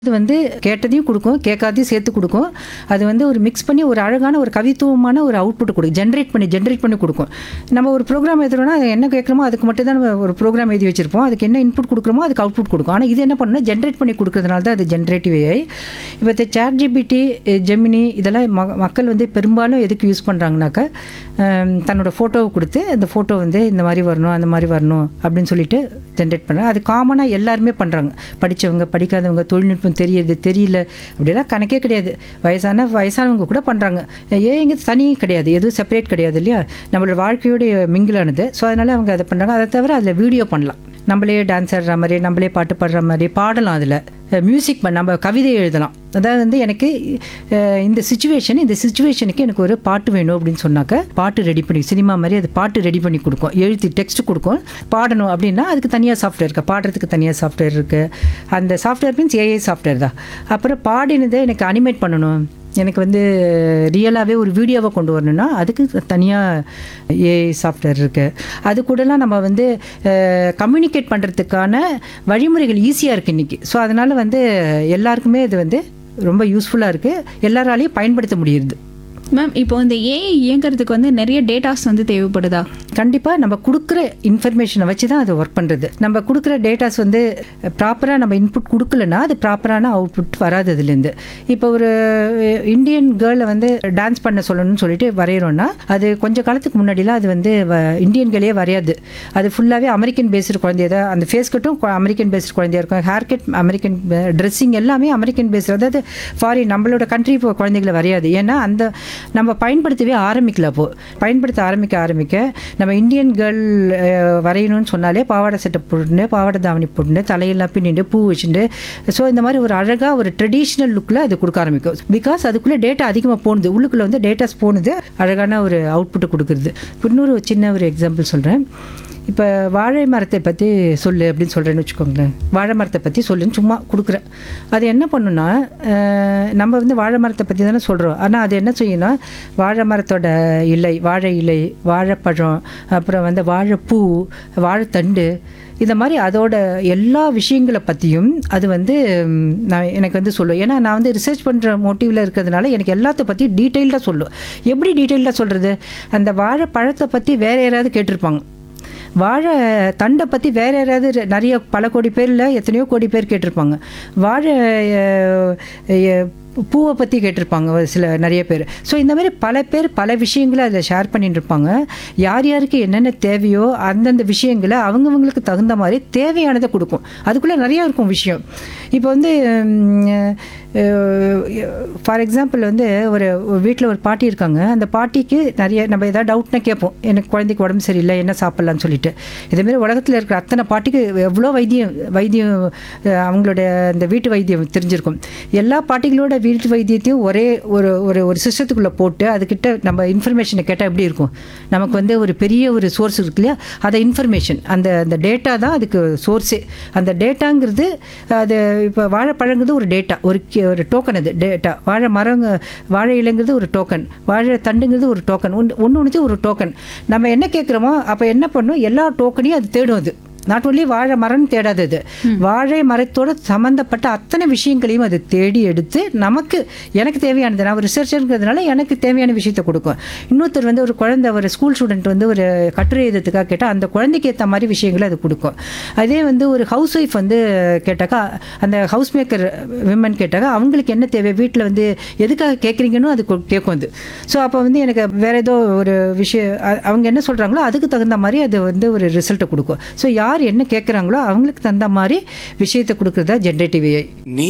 இது வந்து கேட்டதையும் கொடுக்கும் கேட்காதையும் சேர்த்து கொடுக்கும் அது வந்து ஒரு மிக்ஸ் பண்ணி ஒரு அழகான ஒரு கவித்துவமான ஒரு அவுட்புட் கொடுக்கும் ஜென்ரேட் பண்ணி ஜென்ரேட் பண்ணி கொடுக்கும் நம்ம ஒரு ப்ரோக்ராம் எழுதுறோம்னா அது என்ன கேட்குறோமோ அதுக்கு மட்டும் தான் நம்ம ஒரு ப்ரோக்ராம் எழுதி வச்சிருப்போம் அதுக்கு என்ன இன்புட் கொடுக்குறோமோ அதுக்கு அவுட்புட் கொடுக்கும் ஆனால் இது என்ன பண்ணணும்னா ஜென்ரேட் பண்ணி கொடுக்கறதுனால தான் அது ஜென்ரேட்டிவ் ஏஐ இப்போ இந்த சேட் ஜிபிடி ஜெமினி இதெல்லாம் ம- மக்கள் வந்து பெரும்பாலும் எதுக்கு யூஸ் பண்ணுறாங்கனாக்கா தன்னோட ஃபோட்டோவை கொடுத்து அந்த ஃபோட்டோ வந்து இந்த மாதிரி வரணும் அந்த மாதிரி வரணும் அப்படின்னு சொல்லிட்டு ஜென்ரேட் பண்ணுறாங்க அது காமனாக எல்லாருமே பண்ணுறாங்க படித்தவங்க படிக்காதவங்க தொழில்நுட்பம் தெரியுது தெரியல அப்படிலாம் கணக்கே கிடையாது வயசான வயசானவங்க கூட பண்ணுறாங்க ஏங்க தனி கிடையாது எதுவும் செப்பரேட் கிடையாது இல்லையா நம்மளோட வாழ்க்கையோடைய மிங்கிலானது ஸோ அதனால் அவங்க அதை பண்ணுறாங்க அதை தவிர அதில் வீடியோ பண்ணலாம் நம்மளே டான்ஸ் ஆடுற மாதிரி நம்மளே பாட்டு பாடுற மாதிரி பாடலாம் அதில் மியூசிக் பண்ண நம்ம கவிதை எழுதலாம் அதாவது வந்து எனக்கு அஹ், இந்த சுச்சுவேஷன் இந்த சுச்சுவேஷனுக்கு எனக்கு ஒரு பாட்டு வேணும் அப்படின்னு சொன்னாக்க பாட்டு ரெடி பண்ணி சினிமா மாதிரி அது பாட்டு ரெடி பண்ணி கொடுக்கும் எழுதி டெக்ஸ்ட் கொடுக்கும் பாடணும் அப்படின்னா அதுக்கு தனியாக சாஃப்ட்வேர் இருக்குது பாடுறதுக்கு தனியாக சாஃப்ட்வேர் இருக்குது அந்த சாஃப்ட்வேர் மீன்ஸ் ஏஐ சாஃப்ட்வேர் தான் அப்புறம் பாடினதை எனக்கு அனிமேட் பண்ணணும் எனக்கு வந்து ரியலாகவே ஒரு வீடியோவை கொண்டு வரணும்னா அதுக்கு தனியாக ஏஐ சாஃப்ட்வேர் இருக்குது அது கூடலாம் நம்ம வந்து கம்யூனிகேட் பண்ணுறதுக்கான வழிமுறைகள் ஈஸியாக இருக்குது இன்றைக்கி ஸோ அதனால் வந்து எல்லாருக்குமே இது வந்து ரொம்ப யூஸ்ஃபுல்லாக இருக்குது எல்லாராலையும் பயன்படுத்த முடியுது மேம் இப்போ இந்த ஏஐ இயங்குறதுக்கு வந்து நிறைய டேட்டாஸ் வந்து தேவைப்படுதா கண்டிப்பாக நம்ம கொடுக்குற இன்ஃபர்மேஷனை வச்சு தான் அது ஒர்க் பண்ணுறது நம்ம கொடுக்குற டேட்டாஸ் வந்து ப்ராப்பராக நம்ம இன்புட் கொடுக்கலனா அது ப்ராப்பரான அவுட்புட் வராது அதுலேருந்து இப்போ ஒரு இந்தியன் கேர்ளை வந்து டான்ஸ் பண்ண சொல்லணும்னு சொல்லிட்டு வரைகிறோன்னா அது கொஞ்சம் காலத்துக்கு முன்னாடிலாம் அது வந்து வ- இந்தியன் கேர்ளே வரையாது அது ஃபுல்லாகவே அமெரிக்கன் பேஸ்டு குழந்தைய தான் அந்த ஃபேஸ் கட்டும் அமெரிக்கன் பேஸ்டு குழந்தையா இருக்கும் ஹேர் கட் அமெரிக்கன் ட்ரெஸ்ஸிங் எல்லாமே அமெரிக்கன் பேஸ்டு அதாவது ஃபாரின் நம்மளோட கண்ட்ரி இப்போ குழந்தைகளை வரையாது ஏன்னா அந்த நம்ம பயன்படுத்தவே ஆரம்பிக்கல அப்போ பயன்படுத்த ஆரம்பிக்க ஆரம்பிக்க நம்ம இந்தியன் கேர்ள் வரையணும்னு சொன்னாலே பாவாடை சட்டை போட்டுட்டு பாவாடை தாவணி போட்டுட்டு தலையெல்லாம் பின்னிட்டு பூ வச்சுட்டு ஸோ இந்த மாதிரி ஒரு அழகாக ஒரு ட்ரெடிஷ்னல் லுக்கில் அது கொடுக்க ஆரம்பிக்கும் பிகாஸ் அதுக்குள்ளே டேட்டா அதிகமாக போணுது உள்ளுக்குள்ளே வந்து டேட்டாஸ் போணுது அழகான ஒரு அவுட்புட்டை கொடுக்குறது இன்னொரு சின்ன ஒரு எக்ஸாம்பிள் சொல்கிறேன் இப்போ வாழை மரத்தை பற்றி சொல்லு அப்படின்னு சொல்கிறேன்னு வச்சுக்கோங்களேன் வாழை மரத்தை பற்றி சொல்லுன்னு சும்மா கொடுக்குறேன் அது என்ன பண்ணுன்னா அஹ், நம்ம வந்து வாழை மரத்தை பற்றி தானே சொல்கிறோம் ஆனால் அது என்ன செய்யணும் வாழை மரத்தோட இலை வாழை இலை வாழைப்பழம் அப்புறம் வந்து வாழைப்பூ வாழைத்தண்டு இந்த மாதிரி அதோட எல்லா விஷயங்களை பற்றியும் அது வந்து ம், நான் எனக்கு வந்து சொல்லும் ஏன்னா நான் வந்து ரிசர்ச் பண்ணுற மோட்டிவில் இருக்கிறதுனால எனக்கு எல்லாத்த பற்றி டீட்டெயில்டாக சொல்லும் எப்படி டீட்டெயில்டாக சொல்கிறது அந்த வாழைப்பழத்தை பற்றி வேற யாராவது கேட்டிருப்பாங்க வாழை தண்டை பற்றி வேற யாராவது ரெ- நிறைய பல கோடி பேரில் எத்தனையோ கோடி பேர் கேட்டிருப்பாங்க வாழை அஹ், அஹ், பூவை பற்றி கேட்டிருப்பாங்க ஒரு சில நிறைய பேர் ஸோ இந்த மாதிரி பல பேர் பல விஷயங்களை அதில் ஷேர் பண்ணிட்டு இருப்பாங்க யார் யாருக்கு என்னென்ன தேவையோ அந்தந்த விஷயங்களை அவங்கவங்களுக்கு தகுந்த மாதிரி தேவையானதை கொடுக்கும் அதுக்குள்ளே நிறையா இருக்கும் விஷயம் இப்போ வந்து ஃபார் எக்ஸாம்பிள் வந்து ஒரு வீட்டில் ஒரு பாட்டி இருக்காங்க அந்த பாட்டிக்கு நிறைய நம்ம ஏதாவது டவுட்னா கேட்போம் எனக்கு குழந்தைக்கு உடம்பு சரியில்லை என்ன சாப்பிட்லான்னு சொல்லிட்டு இதேமாரி உலகத்தில் இருக்கிற அத்தனை பாட்டிக்கு எவ்வளோ வைத்தியம் வைத்தியம் அஹ், அவங்களோட அந்த வீட்டு வைத்தியம் தெரிஞ்சிருக்கும் எல்லா பாட்டிகளோட வீட்டு வைத்தியத்தையும் ஒரே ஒரு ஒரு ஒரு சிஸ்டத்துக்குள்ளே போட்டு அதுக்கிட்ட நம்ம இன்ஃபர்மேஷனை கேட்டால் எப்படி இருக்கும் நமக்கு வந்து ஒரு பெரிய ஒரு சோர்ஸ் இருக்கு இல்லையா அதை இன்ஃபர்மேஷன் அந்த அந்த டேட்டா தான் அதுக்கு சோர்ஸே அந்த டேட்டாங்கிறது அது இப்போ வாழைப்பழங்கிறது ஒரு டேட்டா ஒரு கி- ஒரு டோக்கன் அது டேட்டா வாழை மரங்க வாழை இலைங்கிறது ஒரு டோக்கன் வாழை தண்டுங்கிறது ஒரு டோக்கன் ஒன்று ஒன்று ஒன்று ஒரு டோக்கன் நம்ம என்ன கேட்குறோமோ அப்போ என்ன பண்ணும் எல்லா டோக்கனையும் அது தேடும் அது நாட் ஒன்லி வாழை மரம் தேடாதது வாழை மரத்தோட சம்மந்தப்பட்ட அத்தனை விஷயங்களையும் அது தேடி எடுத்து நமக்கு எனக்கு தேவையானது நான் ஒரு ரிசர்ச்சருங்கிறதுனால எனக்கு தேவையான விஷயத்தை கொடுக்கும் இன்னொருத்தர் வந்து ஒரு குழந்தை ஒரு ஸ்கூல் ஸ்டூடெண்ட் வந்து ஒரு கட்டுரை எழுதுறதுக்காக கேட்டால் அந்த குழந்தைக்கு ஏற்ற மாதிரி விஷயங்களை அது கொடுக்கும் அதே வந்து ஒரு ஹவுஸ் ஒய்ஃப் வந்து கேட்டாக்கா அந்த ஹவுஸ் மேக்கர் விமன் கேட்டாக்கா அவங்களுக்கு என்ன தேவை வீட்டில் வந்து எதுக்காக கேட்குறீங்கன்னு அது கொ- கேட்கும் அது ஸோ அப்போ வந்து எனக்கு வேற ஏதோ ஒரு விஷயம் அ- அவங்க என்ன சொல்கிறாங்களோ அதுக்கு தகுந்த மாதிரி அது வந்து ஒரு ரிசல்ட்டை கொடுக்கும் ஸோ யார் என்ன கேட்குறாங்களோ அவங்களுக்கு தகுந்த மாதிரி விஷயத்தை கொடுக்குறதா ஜென்ரேட்டிவ் ஏஐ நீ